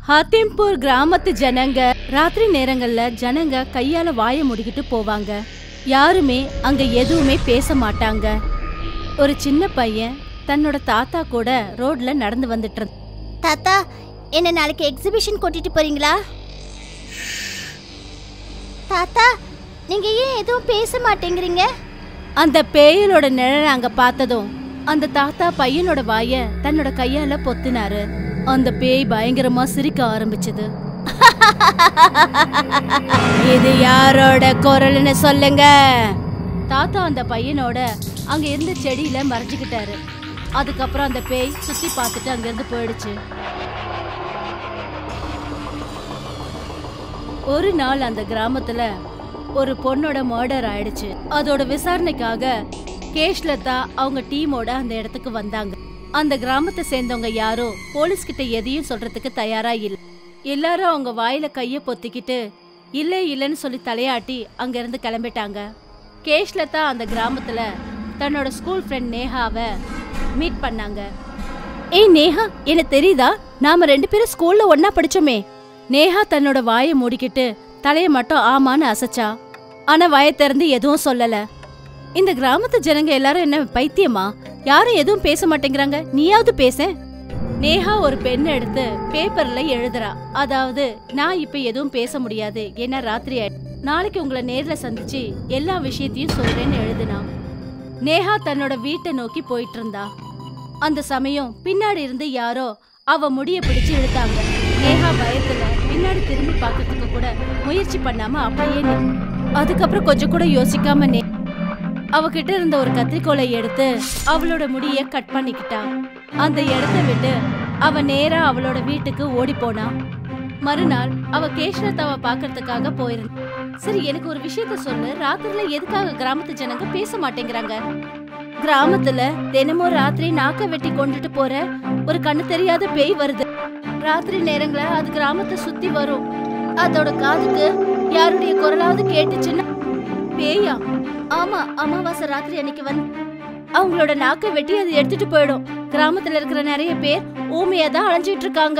ஹாத்திம்பூர் கிராமத்து ஜனங்க ராத்திரி நேரங்கள்ல ஜனங்க கையால வாய முடிக்கிட்டு போவாங்க யாருமே அங்க எதுவுமே பேச மாட்டாங்க ஒரு சின்ன பையன் தன்னோட தாத்தா கூட ரோட்ல நடந்து வந்துட்டு இருந்தான். தாத்தா என்ன நாளைக்கு எக்ஸிபிஷன் கூட்டிட்டு போறீங்களா தாத்தா நீங்க ஏன் எதுவும் பேச மாட்டேங்கிறீங்க அந்த பேயலோட நிழலை அங்க பார்த்ததும் அந்த தாத்தா பையனோட வாய தன்னோட கையால பொத்தினாரு அந்த பேய் பயங்கரமா சிரிக்க ஆரம்பிச்சது இது யாரோட குரல்னு சொல்லுங்க தாத்தா அந்த பையனோட அங்க இருந்த செடியில மறைஞ்சுக்கிட்டாரு அதுக்கப்புறம் அந்த பேய் சுத்தி பார்த்துட்டு அங்கிருந்து போயிடுச்சு ஒரு நாள் அந்த கிராமத்துல ஒரு பொண்ணோட மர்டர் ஆயிடுச்சு அதோட விசாரணைக்காக கேஷ்லதா அவங்க டீமோட அந்த இடத்துக்கு வந்தாங்க அந்த கிராமத்தை சேர்ந்தவங்க யாரும் போலீஸ் கிட்ட எதையும் சொல்றதுக்கு தயாரா இல்ல எல்லாரும் அவங்க வாயில கைய பொத்திக்கிட்டு இல்ல இல்லன்னு சொல்லி தலையாட்டி அங்க இருந்து கிளம்பிட்டாங்க கேஷ்லதா அந்த கிராமத்துல தன்னோட ஸ்கூல் ஃப்ரெண்ட் நேஹாவை மீட் பண்ணாங்க ஏய் நேஹா எனக்கு தெரியுதா நாம ரெண்டு பேரும் ஸ்கூல்ல ஒன்னா படிச்சோமே நேஹா தன்னோட வாயை மூடிக்கிட்டு தலைய மட்டும் ஆமான்னு அசைச்சா ஆனா வாயை திறந்து எதுவும் சொல்லல இந்த கிராமத்து ஜனங்க எல்லாரும் என்ன பைத்தியமா யாரும் எதுவும் பேச மாட்டேங்கிறாங்க நீயாவது பேச நேஹா ஒரு பென் எடுத்து பேப்பர்ல எழுதுறா அதாவது நான் இப்ப எதுவும் பேச முடியாது ஏன்னா ராத்திரி ஆயிடுச்சு. நாளைக்கு உங்களை நேர்ல சந்திச்சு எல்லா விஷயத்தையும் சொல்றேன்னு எழுதுனா நேஹா தன்னோட வீட்டை நோக்கி போயிட்டு இருந்தா அந்த சமயம் பின்னாடி இருந்து யாரோ அவ முடிய பிடிச்சு இழுத்தாங்க நேஹா பயத்துல பின்னாடி திரும்பி பார்க்கறதுக்கு கூட முயற்சி பண்ணாம அப்படியே நின்னு. அதுக்கப்புறம் கொஞ்சம் கூட யோசிக்காம நே அவகிட்ட இருந்த ஒரு கத்திரிக்கோலை எடுத்து அவளோட முடிய கட் பண்ணிக்கிட்டா அந்த இடத்த விட்டு அவ நேரா அவளோட வீட்டுக்கு ஓடி போனா மறுநாள் அவ கேஷ்ரதாவை பாக்குறதுக்காக போயிருந்தா சரி எனக்கு ஒரு விஷயத்த சொல்லு ராத்திரில எதுக்காக கிராமத்து ஜனங்க பேச மாட்டேங்கிறாங்க கிராமத்துல தினமும் ராத்திரி நாக்க வெட்டி கொண்டுட்டு போற ஒரு கண்ணு தெரியாத பேய் வருது ராத்திரி நேரங்கள அது கிராமத்தை சுத்தி வரும் அதோட காதுக்கு யாருடைய குரலாவது கேட்டுச்சுன்னா பேயா ஆமா அமாவாசை ராத்திரி அன்னைக்கு வந்து அவங்களோட நாக்க வெட்டி அது எடுத்துட்டு போயிடும் கிராமத்துல இருக்கிற நிறைய பேர் ஊமையா தான் அலைஞ்சிட்டு இருக்காங்க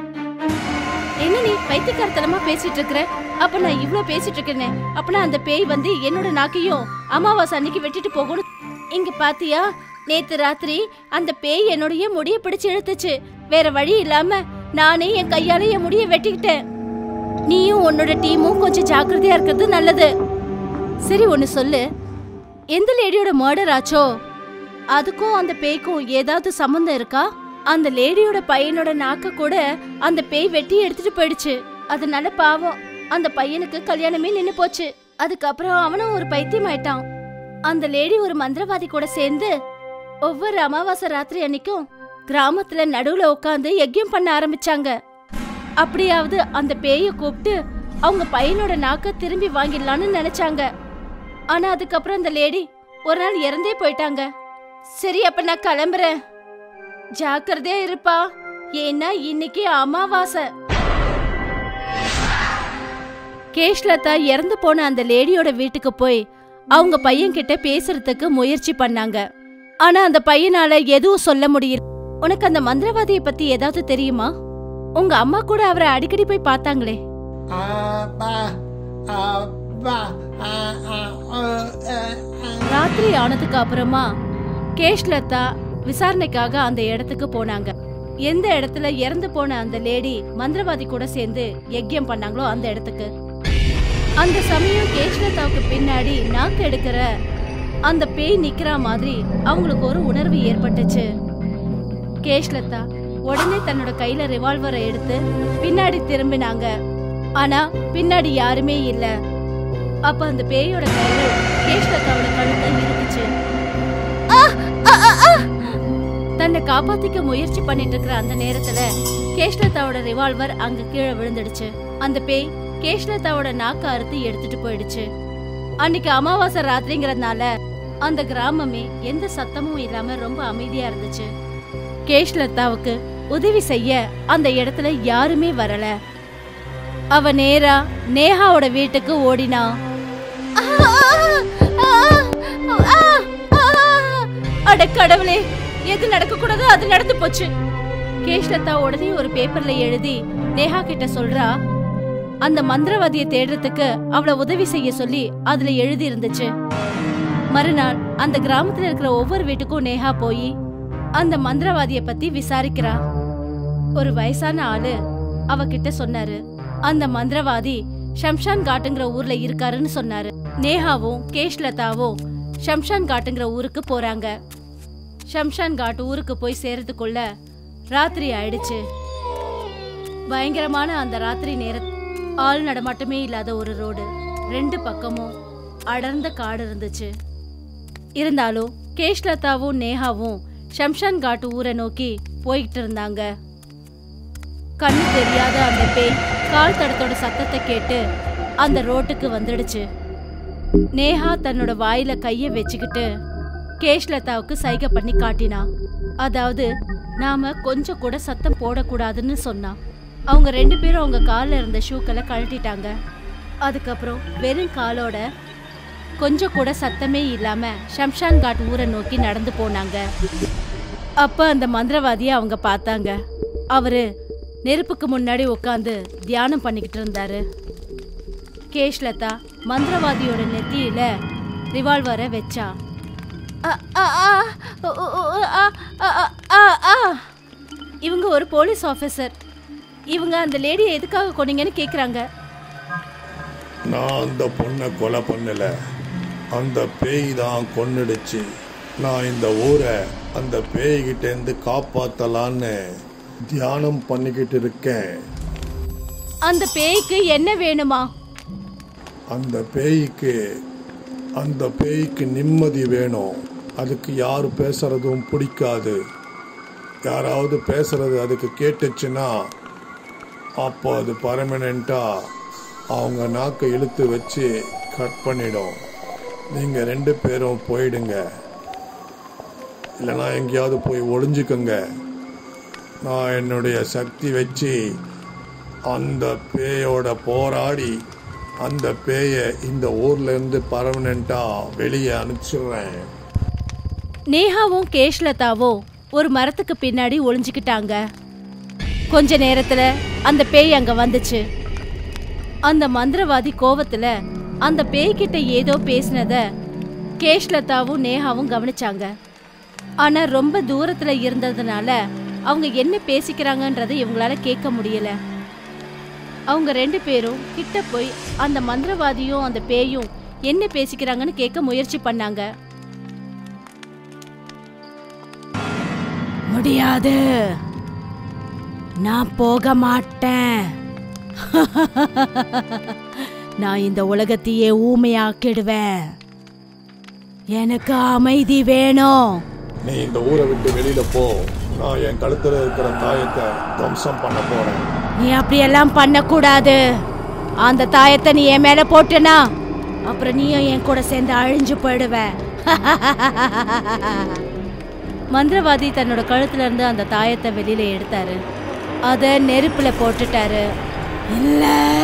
என்ன நீ பைத்தியக்காரத்தனமா பேசிட்டு இருக்கிற அப்ப நான் இவ்ளோ பேசிட்டு இருக்கேனே அப்பனா அந்த பேய் வந்து என்னோட நாக்கையும் அமாவாசை அன்னைக்கு வெட்டிட்டு போகணும் இங்க பாத்தியா நேத்து ராத்திரி அந்த பேய் என்னுடைய முடிய பிடிச்சு இழுத்துச்சு வேற வழி இல்லாம நானே என் கையால என் முடிய வெட்டிக்கிட்டேன் நீயும் உன்னோட டீமும் கொஞ்சம் ஜாக்கிரதையா இருக்கிறது நல்லது சரி ஒன்னு சொல்லு எந்த லேடியோட மர்டர் ஆச்சோ அதுக்கும் அந்த பேய்க்கும் ஏதாவது சம்மந்தம் இருக்கா அந்த லேடியோட பையனோட நாக்க கூட அந்த பேய் வெட்டி எடுத்துட்டு போயிடுச்சு அதனால பாவம் அந்த பையனுக்கு கல்யாணமே நின்னு போச்சு அதுக்கப்புறம் அவனும் ஒரு பைத்தியம் ஆயிட்டான் அந்த லேடி ஒரு மந்திரவாதி கூட சேர்ந்து ஒவ்வொரு அமாவாசை ராத்திரி அன்னைக்கும் கிராமத்துல நடுவுல உட்காந்து யஜ்யம் பண்ண ஆரம்பிச்சாங்க அப்படியாவது அந்த பேய கூப்பிட்டு அவங்க பையனோட நாக்க திரும்பி வாங்கிடலான்னு நினைச்சாங்க ஆனா அதுக்கப்புறம் அந்த லேடி ஒரு நாள் இறந்தே போயிட்டாங்க சரி அப்ப நான் கிளம்புறேன் ஜாக்கிரதையா இருப்பா ஏன்னா இன்னைக்கு அமாவாசை கேஷ்லதா இறந்து போன அந்த லேடியோட வீட்டுக்கு போய் அவங்க பையன் கிட்ட பேசுறதுக்கு முயற்சி பண்ணாங்க ஆனா அந்த பையனால எதுவும் சொல்ல முடியல உனக்கு அந்த மந்திரவாதியை பத்தி ஏதாவது தெரியுமா உங்க அம்மா கூட அவரை அடிக்கடி போய் பார்த்தாங்களே Abba, Abba, ah, ah, uh, uh, uh. ராத்திரி ஆனதுக்கு அப்புறமா கேஷ்லதா விசாரணைக்காக அந்த இடத்துக்கு போனாங்க எந்த இடத்துல இறந்து போன அந்த லேடி மந்திரவாதி கூட சேர்ந்து யஜ்யம் பண்ணாங்களோ அந்த இடத்துக்கு அந்த சமயம் கேஷ்லதாவுக்கு பின்னாடி நாக்கு எடுக்கிற அந்த பேய் நிக்கிற மாதிரி அவங்களுக்கு ஒரு உணர்வு ஏற்பட்டுச்சு கேஷ்லதா உடனே தன்னோட கையில ரிவால்வரை எடுத்து பின்னாடி திரும்பினாங்க ஆனா பின்னாடி யாருமே இல்ல அப்ப அந்த பேயோட கைகள் கேஷ்லதாவோட கழுத்தை இருந்துச்சு தன்னை காப்பாத்திக்க முயற்சி பண்ணிட்டு இருக்கிற அந்த நேரத்துல கேஷ்லதாவோட ரிவால்வர் அங்க கீழே விழுந்துடுச்சு அந்த பேய் கேஷ்லதாவோட நாக்க அறுத்து எடுத்துட்டு போயிடுச்சு அன்னைக்கு அமாவாசை ராத்திரிங்கிறதுனால அந்த கிராமமே எந்த சத்தமும் இல்லாம ரொம்ப அமைதியா இருந்துச்சு கேஷ்லதாவுக்கு உதவி செய்ய அந்த இடத்துல யாருமே வரல அவ நேரா நேஹாவோட வீட்டுக்கு ஓடினா அட கடவுளே எது நடக்க கூடாதோ அது நடந்து போச்சு கேஷ்லதா உடனே ஒரு பேப்பர்ல எழுதி நேஹா கிட்ட சொல்றா அந்த மந்திரவாதியை தேடுறதுக்கு அவளை உதவி செய்ய சொல்லி அதுல எழுதி இருந்துச்சு மறுநாள் அந்த கிராமத்துல இருக்கிற ஒவ்வொரு வீட்டுக்கும் நேஹா போய் அந்த மந்திரவாதிய பத்தி விசாரிக்கிறா ஒரு வயசான ஆளு அவகிட்ட சொன்னாரு அந்த மந்திரவாதி ஷம்ஷான் காட்டுங்கிற ஊர்ல இருக்காருன்னு சொன்னாரு நேஹாவும் கேஷ்லதாவும் ஷம்ஷான் காட்டுங்கிற ஊருக்கு போறாங்க ஷம்ஷான் காட் ஊருக்கு போய் சேர்றதுக்குள்ள ராத்திரி ஆயிடுச்சு பயங்கரமான அந்த ராத்திரி நேர ஆள் நடமாட்டமே இல்லாத ஒரு ரோடு ரெண்டு பக்கமும் அடர்ந்த காடு இருந்துச்சு இருந்தாலும் கேஷ்லதாவும் நேஹாவும் ஷம்ஷான் காட்டு ஊரை நோக்கி போய்கிட்டு இருந்தாங்க கண்ணு தெரியாத அந்த பேய் கால் தடத்தோட சத்தத்தை கேட்டு அந்த ரோட்டுக்கு வந்துடுச்சு நேஹா தன்னோட வாயில கைய வச்சுக்கிட்டு கேஷ்லதாவுக்கு சைகை பண்ணி காட்டினா அதாவது நாம கொஞ்சம் கூட சத்தம் போடக்கூடாதுன்னு சொன்னா அவங்க ரெண்டு பேரும் அவங்க கால்ல இருந்த ஷூக்களை கழட்டிட்டாங்க அதுக்கப்புறம் வெறும் காலோட கொஞ்சம் கூட சத்தமே இல்லாம ஷம்ஷான் காட் ஊரை நோக்கி நடந்து போனாங்க அப்ப அந்த மந்திரவாதியை அவங்க பார்த்தாங்க அவரு நெருப்புக்கு முன்னாடி உட்காந்து தியானம் பண்ணிக்கிட்டு இருந்தாரு கேஷ்லதா மந்திரவாதியோட நெத்தியில ரிவால்வரை வச்சா அ, அ, ஆ, உ, உ, உ, ஆ, அ, அ, ஆ, ஆ. இவங்க ஒரு போலீஸ் ஆஃபீஸர் இவங்க அந்த லேடியை எதுக்காக கொன்னீங்கன்னு கேக்குறாங்க நான் அந்த பொண்ணை கொலை பண்ணல அந்த பேய் தான் கொன்னுடுச்சு நான் இந்த ஊரை அந்த பேய்கிட்ட இருந்து காப்பாத்தலான்னு தியானம் பண்ணிக்கிட்டு இருக்கேன் அந்த பேய்க்கு என்ன வேணுமா அந்த பேய்க்கு அந்த பேய்க்கு நிம்மதி வேணும் அதுக்கு யார் பேசுறதும் பிடிக்காது யாராவது பேசுறது அதுக்கு கேட்டுச்சுன்னா அப்போ அது பர்மனெண்ட்டா அவங்க நாக்கை இழுத்து வச்சு கட் பண்ணிடும் நீங்க ரெண்டு பேரும் போயிடுங்க இல்லைன்னா எங்கேயாவது போய் ஒளிஞ்சுக்கோங்க நான் என்னுடைய சக்தி வச்சு அந்த பேயோட போராடி அந்த பேயை இந்த ஊர்ல இருந்து பர்மனெண்டா வெளியே அனுப்பிச்சிடுறேன் நேஹாவும் கேஷ்லதாவும் ஒரு மரத்துக்கு பின்னாடி ஒளிஞ்சுக்கிட்டாங்க கொஞ்ச நேரத்துல அந்த பேய் அங்க வந்துச்சு அந்த மந்திரவாதி கோவத்துல அந்த பேய்கிட்ட ஏதோ பேசினத கேஷ்லதாவும் நேஹாவும் கவனிச்சாங்க ஆனா ரொம்ப தூரத்துல இருந்ததுனால அவங்க என்ன பேசிக்கிறாங்கன்றதை இவங்களால கேட்க முடியல அவங்க ரெண்டு பேரும் கிட்ட போய் அந்த மந்திரவாதியும் அந்த பேயும் என்ன பேசிக்கிறாங்கன்னு கேட்க முயற்சி பண்ணாங்க முடியாது நான் போக மாட்டேன் நான் இந்த உலகத்தையே ஊமையாக்கிடுவேன் எனக்கு அமைதி வேணும் நீ இந்த ஊரை விட்டு வெளியில போ நான் என் கழுத்துல இருக்கிற தாயத்தை துவம்சம் பண்ண போறேன் நீ அப்படியெல்லாம் பண்ணக்கூடாது அந்த தாயத்தை நீ என் மேல போட்டனா அப்புறம் நீயும் என் கூட சேர்ந்து அழிஞ்சு போயிடுவ மந்திரவாதி தன்னோட கழுத்துல இருந்து அந்த தாயத்தை வெளியில எடுத்தாரு அத நெருப்புல போட்டுட்டாரு இல்ல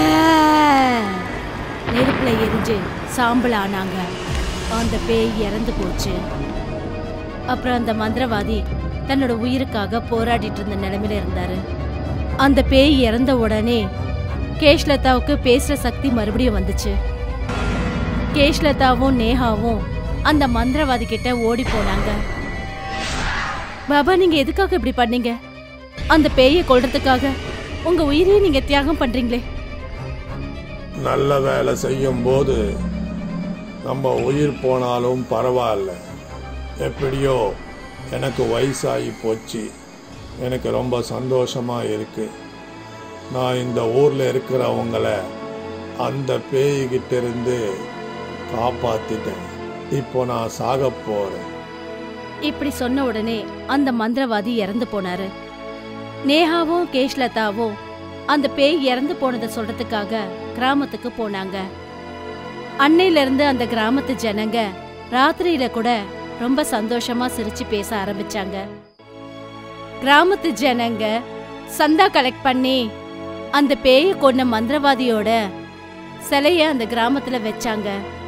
நெருப்புல எரிஞ்சு சாம்பல் ஆனாங்க அந்த பேய் இறந்து போச்சு அப்புறம் அந்த மந்திரவாதி தன்னோட உயிருக்காக போராடிட்டு இருந்த நிலைமையில இருந்தாரு அந்த பேய் இறந்த உடனே கேஷ்லதாவுக்கு பேசுற சக்தி மறுபடியும் வந்துச்சு கேஷ்லதாவும் நேஹாவும் அந்த மந்திரவாதி கிட்ட ஓடி போனாங்க பாபா நீங்க எதுக்காக இப்படி பண்ணீங்க அந்த பேயை கொல்றதுக்காக உங்க உயிரையே நீங்க தியாகம் பண்றீங்களே நல்ல வேலை செய்யும் போது நம்ம உயிர் போனாலும் பரவாயில்ல எப்படியோ எனக்கு வயசாகி போச்சு எனக்கு ரொம்ப சந்தோஷமா இருக்கு நான் இந்த ஊர்ல இருக்கிறவங்கள அந்த பேய்கிட்ட இருந்து காப்பாத்திட்டேன் இப்போ நான் சாக போறேன் இப்படி சொன்ன உடனே அந்த மந்திரவாதி இறந்து போனாரு நேஹாவும் கேஷ்லதாவும் அந்த பேய் இறந்து போனதை சொல்றதுக்காக கிராமத்துக்கு போனாங்க அன்னையில இருந்து அந்த கிராமத்து ஜனங்க ராத்திரியில கூட ரொம்ப சந்தோஷமா சிரிச்சு பேச ஆரம்பிச்சாங்க கிராமத்து ஜனங்க சந்தா கலெக்ட் பண்ணி அந்த பேயை கொன்ன மந்திரவாதியோட சிலைய அந்த கிராமத்துல வச்சாங்க